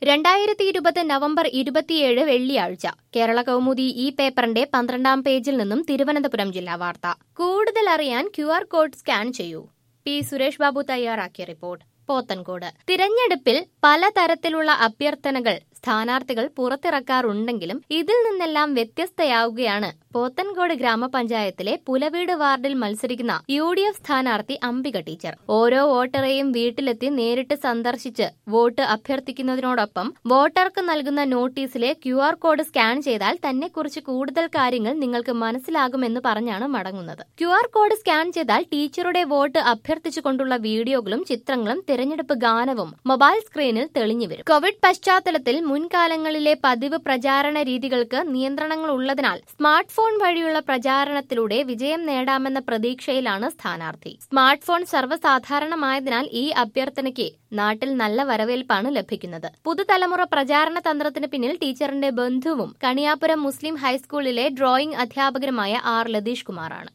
രണ്ടായിരത്തി ഇരുപത് നവംബർ ഇരുപത്തിയേഴ് വെള്ളിയാഴ്ച കേരള കൗമുദി ഈ പേപ്പറിന്റെ പന്ത്രണ്ടാം പേജിൽ നിന്നും തിരുവനന്തപുരം ജില്ലാ വാർത്ത കൂടുതൽ അറിയാൻ ക്യു ആർ കോഡ് സ്കാൻ ചെയ്യൂ പി സുരേഷ് ബാബു തയ്യാറാക്കിയ റിപ്പോർട്ട് പോത്തൻകോട് തിരഞ്ഞെടുപ്പിൽ പലതരത്തിലുള്ള അഭ്യർത്ഥനകൾ സ്ഥാനാർത്ഥികൾ പുറത്തിറക്കാറുണ്ടെങ്കിലും ഇതിൽ നിന്നെല്ലാം വ്യത്യസ്തയാവുകയാണ് പോത്തൻകോട് ഗ്രാമപഞ്ചായത്തിലെ പുലവീട് വാർഡിൽ മത്സരിക്കുന്ന യു ഡി എഫ് സ്ഥാനാർത്ഥി അംബിക ടീച്ചർ ഓരോ വോട്ടറെയും വീട്ടിലെത്തി നേരിട്ട് സന്ദർശിച്ച് വോട്ട് അഭ്യർത്ഥിക്കുന്നതിനോടൊപ്പം വോട്ടർക്ക് നൽകുന്ന നോട്ടീസിലെ ക്യു ആർ കോഡ് സ്കാൻ ചെയ്താൽ തന്നെക്കുറിച്ച് കൂടുതൽ കാര്യങ്ങൾ നിങ്ങൾക്ക് മനസ്സിലാകുമെന്ന് പറഞ്ഞാണ് മടങ്ങുന്നത് ക്യു ആർ കോഡ് സ്കാൻ ചെയ്താൽ ടീച്ചറുടെ വോട്ട് അഭ്യർത്ഥിച്ചുകൊണ്ടുള്ള വീഡിയോകളും ചിത്രങ്ങളും തിരഞ്ഞെടുപ്പ് ഗാനവും മൊബൈൽ സ്ക്രീനിൽ തെളിഞ്ഞുവരും കോവിഡ് പശ്ചാത്തലത്തിൽ മുൻകാലങ്ങളിലെ പതിവ് പ്രചാരണ രീതികൾക്ക് നിയന്ത്രണങ്ങൾ ഉള്ളതിനാൽ സ്മാർട്ട് ഫോൺ വഴിയുള്ള പ്രചാരണത്തിലൂടെ വിജയം നേടാമെന്ന പ്രതീക്ഷയിലാണ് സ്ഥാനാർത്ഥി സ്മാർട്ട് ഫോൺ സർവ്വസാധാരണമായതിനാൽ ഈ അഭ്യർത്ഥനയ്ക്ക് നാട്ടിൽ നല്ല വരവേൽപ്പാണ് ലഭിക്കുന്നത് പുതുതലമുറ പ്രചാരണ തന്ത്രത്തിന് പിന്നിൽ ടീച്ചറിന്റെ ബന്ധുവും കണിയാപുരം മുസ്ലിം ഹൈസ്കൂളിലെ ഡ്രോയിംഗ് അധ്യാപകരുമായ ആർ ലതീഷ് കുമാറാണ്